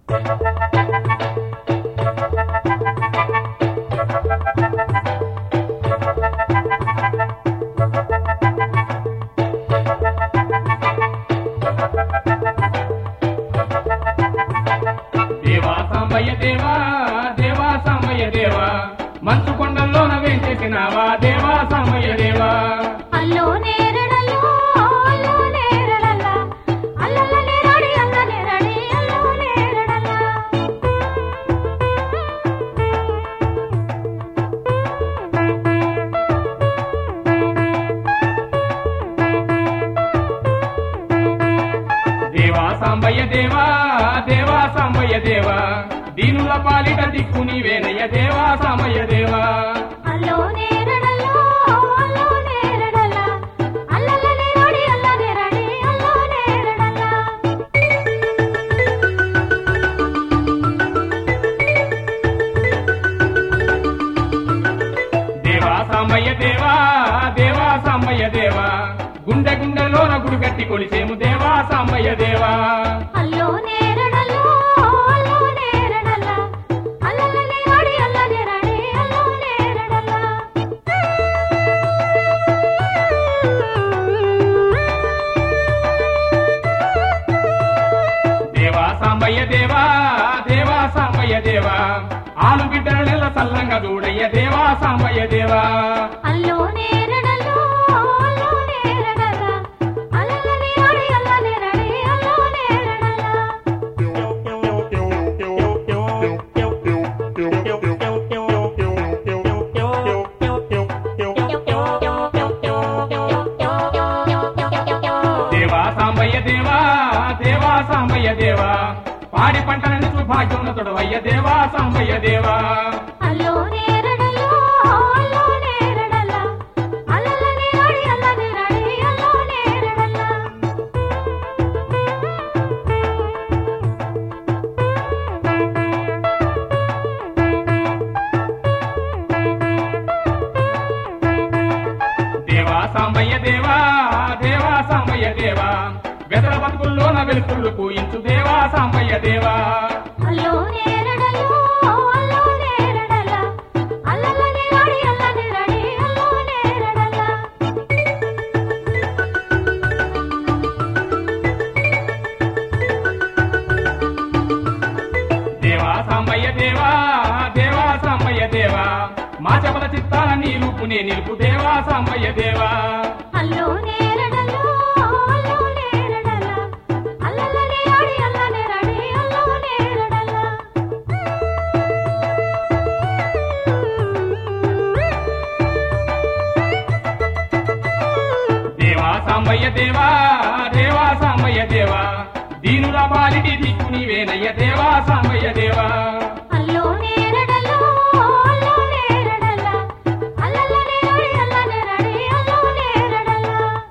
దేవా సాంబయ్య దేవా దేవా సాంబయ్య దేవా మంచు కొండల్లోన వేంచేసినావా దేవా సాంబయ్య దేవా అల్లో నేరడల్లో అల్లో నేరడల్ల అల్లల్ల నేరడి అల్ల నేరడి అల్లో నేరడల్ల దేవా సాంబయ్య దేవా దేవా సాంబయ్య దేవా దీనుల పాలిట దిక్కు నీవేనయ్య దేవా సాంబయ్య దేవా అల్లో నేరడల్లో అల్లో నేరడల్ల అల్లల్ల నేరడి అల్ల నేరడి అల్లో నేరడల్ల దేవా సాంబయ్య దేవా దేవా సాంబయ్య దేవా గుండె గుండెలోన గుడి కట్టి కొలిసేము దేవా సాంబయ్య దేవా అల్లో నేరడల్లో అల్లో నేరడల్ల అల్లల్ల నేరడి అల్ల నేరడి అల్లో నేరడల్ల దేవా సాంబయ్య దేవా దేవా సాంబయ్య దేవా ఆలు బిడ్డల నెల సల్లంగా చూడయ్య దేవా సాంబయ్య దేవా అల్లో నేరడల్లో అల్లో నేరడల్ల అల్లల్ల నేరడి అల్ల నేరడి అల్లో నేరడల్ల దేవా సాంబయ్య దేవా దేవా సాంబయ్య దేవా పాడి పంటలను సుభాగ్యం తొడవయ్య దేవా సాంబయ్య దేవా అల్లో నేరడల్లో అల్లో నేరడల్ల అల్లల్ల నేరడి అల్ల నేరడి అల్లో నేరడల్ల దేవా సాంబయ్య దేవా దేవా సాంబయ్య దేవా వెదల బతుకుల్లోన వెలుతుళ్ళు పూయించు దేవా సాంబయ్య దేవా అల్లో నేరడల్లో అల్లో నేరడల్ల అల్లల్ల నేరడి అల్ల నేరడి అల్లో నేరడల్ల దేవా సాంబయ్య దేవా దేవా సాంబయ్య దేవా మా చెప్పల చిత్తాల నీలుపునే నిలుపు దేవా సాంబయ్య దేవా అల్లో నేరడల్లో అల్లో నేరడల్ల అల్లల్ల నేరడి అల్ల నేరడి అల్లో నేరడల్ల దేవా సాంబయ్య దేవా దేవా సాంబయ్య దేవా దీనుల పాలిటి దిక్కు నీవేనయ్య దేవా సాంబయ్య దేవా అల్లో నేరడల్లో అల్లో నేరడల్ల అల్లల్ల నేరడి అల్ల నేరడి అల్లో నేరడల్ల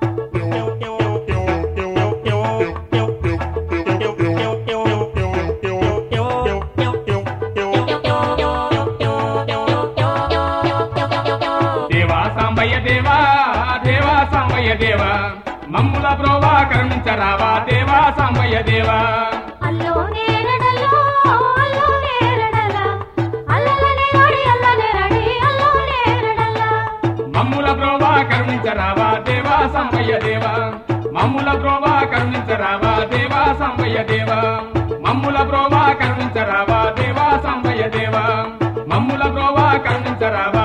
దేవా సాంబయ్య దేవా దేవా సాంబయ్య దేవా మమ్ముల ప్రోవా కరుణించరావా దేవా సాంబయ్య దేవా అల్లో నేరడల్లో అల్లో నేరడల్ల అల్లల్ల నేరడి అల్ల నేరడి అల్లో నేరడల్ల మమ్ముల ప్రోవా కరుణించరావా దేవా సాంబయ్య దేవా మమ్ముల ప్రోవా కరుణించరావా దేవా సాంబయ్య దేవా మమ్ముల ప్రోవా కరుణించరావా దేవా సాంబయ్య దేవా మమ్ముల ప్రోవా కరుణించరావా